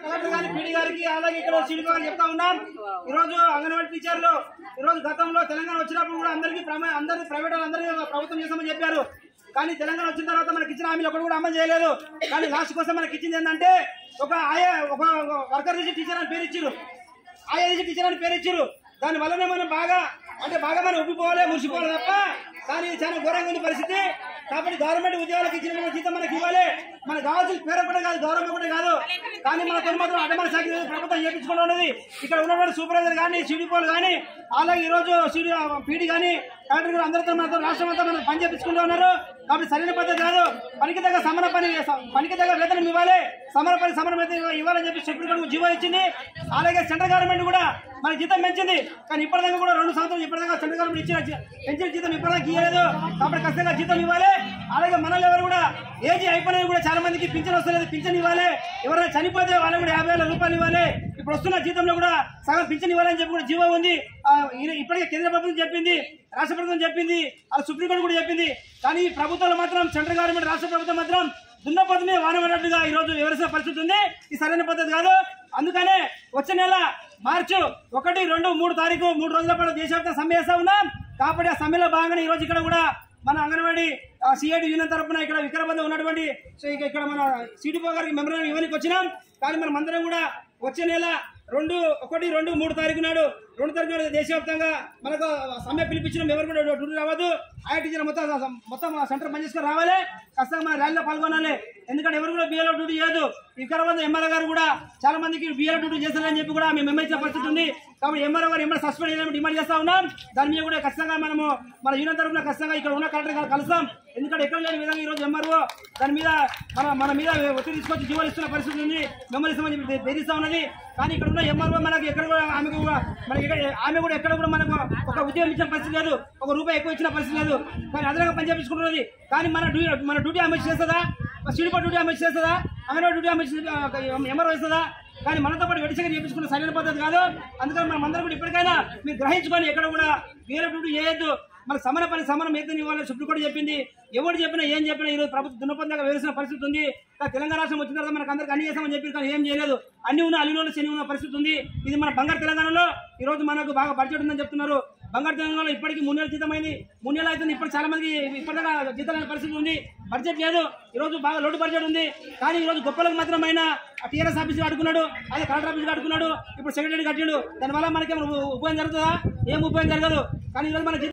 collector గారి PD గారికి అలాగే ఇక్కడ సిడిపి గారికి చెప్తా ఉన్నాం ఈ రోజు అంగన్వాడీ టీచర్లు ఈ రోజు గతంలో తెలంగాణ వచ్చినప్పుడు కూడా అందరికీ ప్రమ- అందరికీ ప్రైవేట్ అందరికీ ప్రభుత్వం చేస్తామని చెప్పారు కానీ తెలంగాణ వచ్చిన తర్వాత మనకి ఇచ్చిన హామీలు ఒకటి కూడా అమలు చేయలేదు కానీ లాస్ట్ కోసం మనకి ఇచ్చింది ఏంటంటే ఒక ఆయా ఒక వర్కర్ నుంచి టీచర్ అని పేరు ఇచ్చారు ఆయా నుంచి టీచర్ అని పేరు ఇచ్చారు దాని వల్లనే మనం బాగా అంటే బాగా మనం ఉబ్బిపోవాలి మురిసిపోవాలి తప్ప కానీ ఇది చాలా ఘోరంగా ఉంది పరిస్థితి కాబట్టి గవర్నమెంట్ ఉద్యోగాలకు ఇచ్చిన మన జీతం మనకి ఇవ్వాలి మనకు కావాల్సిన పేరు ఒకటే కాదు గౌరవం ఒకటే కాదు కానీ మన తొలి మాత్రం అడ్డమైన శాఖ ప్రభుత్వం చేపించుకుంటూ ఉన్నది ఇక్కడ ఉన్నటువంటి సూపర్వైజర్ కానీ సిడిపోలు కానీ అలాగే ఈ రోజు సిడి పీడి కానీ కలెక్టర్ గారు అందరితో మనతో రాష్ట్రం అంతా మనం పని చేపించుకుంటూ ఉన్నారు కాబట్టి సరైన పద్ధతి కాదు పనికి తగ్గ సమర పని పనికి తగ్గ వేతనం ఇవ్వాలి సమర పని సమర వేతనం ఇవ్వాలని చెప్పి సుప్రీం కోర్టు జీవో ఇచ్చింది అలాగే సెంట్రల్ గవర్నమెంట్ కూడా మన జీతం పెంచింది కానీ ఇప్పటిదాకా కూడా రెండు సంవత్సరాలు ఇప్పటిదాకా సెంట్రల్ గవర్నమెంట్ ఇచ్చిన జీ- పెంచిన జీతం ఇప్పటిదాకా ఇవ్వలేదు కాబట్టి ఖచ్చితంగా జీతం ఇవ్వాలి అలాగే మనల్ని ఎవరు కూడా ఏజీ అయిపోయినా కూడా చాలా మందికి పింఛన్ వస్తలేదు పింఛన్ ఇవ్వాలి ఎవరైనా చనిపోతే వాళ్ళకి కూడా యాభై వేల రూపాయలు ఇవ్వాలి ఇప్పుడు వస్తున్న జీతంలో కూడా సగం పింఛన్ ఇవ్వాలని చెప్పి కూడా జీవో ఉంది ఆ, ఈ- ఇప్పటికే కేంద్ర ప్రభుత్వం చెప్పింది రాష్ట్ర ప్రభుత్వం చెప్పింది అలా సుప్రీంకోర్టు కూడా చెప్పింది కానీ ఈ ప్రభుత్వాలు మాత్రం సెంట్రల్ గవర్నమెంట్ రాష్ట్ర ప్రభుత్వం మాత్రం దున్నపోతు మీద వానబడినట్టుగా ఈ రోజు వివరిసే పరిస్థితి ఉంది ఇది సరైన పద్ధతి కాదు అందుకనే వచ్చే నెల మార్చి ఒకటి రెండు మూడు తారీఖు మూడు రోజుల పాటు దేశవ్యాప్తంగా సమ్మె చేస్తా ఉన్నాం కాబట్టి ఆ సమ్మెలో భాగంగానే ఈ రోజు ఇక్కడ కూడా మన అంగన్వాడీ సిఐడి యూనియన్ తరపున ఇక్కడ వికారాబాద్ ఉన్నటువంటి సో ఇక ఇక్కడ మన సిడిపో గారికి మెమరీ ఇవ్వడానికి వచ్చినాం కానీ మనం అందరం కూడా వచ్చే నెల రెండు ఒకటి రెండు మూడు తారీఖు నాడు రెండు తారీఖు నాడు దేశవ్యాప్తంగా మనకు సమ్మె పిలిపించడం ఎవరు కూడా డ్యూటీ రావద్దు ఆయా టీచర్ మొత్తం మొత్తం సెంటర్ పనిచేసుకొని రావాలి ఖచ్చితంగా మన ర్యాలీలో పాల్గొనాలి ఎందుకంటే ఎవరు కూడా బిఏలో డ్యూటీ చేయదు వికారాబాద్ ఎంఆర్ఓ గారు కూడా చాలా మందికి బిఏలో డ్యూటీ చేస్తారని చెప్పి కూడా మేము ఎమ్మెల్సీ పరిస్థితి ఉంది కాబట్టి ఎంఆర్ఓ గారు ఎంఆర్ సస్పెండ్ చేయాలని డిమాండ్ చేస్తా ఉన్నాం దాని మీద కూడా ఖచ్చితంగా మనము మన యూనియన్ తరఫున ఖచ్చితంగా ఇక్కడ ఉన్న కలెక్టర్ గారు కలుస్తాం ఎందుకంటే ఎక్కడ లేని విధంగా ఈ రోజు ఎంఆర్ఓ దాని మీద మన మన మీద ఒత్తిడి తీసుకొచ్చి జీవోలు ఇస్తున్న పరిస్థితి ఉంది మెమరీ ఇస్తామని చెప్పి బెదిరిస్తా ఉన్నది కానీ ఇక్కడ ఉన్న ఎంఆర్ఓ మనకి ఎక్కడ కూడా ఆమెకు కూడా మనకి ఎక్కడ- ఆమె కూడా ఎక్కడ కూడా మనకు ఒక ఉద్యోగం ఇచ్చిన పరిస్థితి లేదు ఒక రూపాయి ఎక్కువ ఇచ్చిన పరిస్థితి లేదు కానీ అదనంగా పని చేపించుకుంటున్నది కానీ మన డ్యూ మన డ్యూటీ ఆమె చేస్తుందా సిడిపో డ్యూటీ ఆమె చేస్తుందా అంగన్వాడీ డ్యూటీ ఆమె ఎంఆర్ఓ ఇస్తుందా కానీ మనతో పాటు వెడిసగా చేపించుకున్న సరైన పద్ధతి కాదు అందుకని మనం అందరం కూడా ఇప్పటికైనా మీరు గ్రహించుకొని ఎక్కడ కూడా వేరే డ్యూటీ చేయొద్దు మన సమర పని సమరం ఏదైనా ఇవ్వాలని సుప్రీంకోర్టు చెప్పింది ఎవరు చెప్పినా ఏం చెప్పినా ఈరోజు ప్రభుత్వం దున్నపందాగా వేసిన పరిస్థితి ఉంది కానీ తెలంగాణ రాష్ట్రం వచ్చిన తర్వాత మనకు అందరికి అన్ని చేస్తామని చెప్పి కానీ ఏం చేయలేదు అన్ని ఉన్న అల్లిలో శని ఉన్న పరిస్థితి ఉంది ఇది మన బంగారు తెలంగాణలో ఈ రోజు మనకు బాగా బడ్జెట్ ఉందని చెప్తున్నారు బంగారు తెలంగాణలో ఇప్పటికి మూడు నెలల జీతం అయింది మూడు నెలలు అవుతుంది ఇప్పుడు చాలా మందికి ఇప్పటిదాకా జీతం లేని పరిస్థితి ఉంది బడ్జెట్ లేదు ఈ రోజు బాగా లోటు బడ్జెట్ ఉంది కానీ ఈ రోజు గొప్పలకు మాత్రమైన టీఆర్ఎస్ ఆఫీస్ అడుగున్నాడు అదే కలెక్టర్ ఆఫీస్ అడుగున్నాడు ఇప్పుడు సెక్రటరీ కట్టిండు దానివల్ల మనకి ఉపయోగం జరుగుతుందా ఏం ఉపయోగం జరగదు కానీ ఈరోజు మన జీతం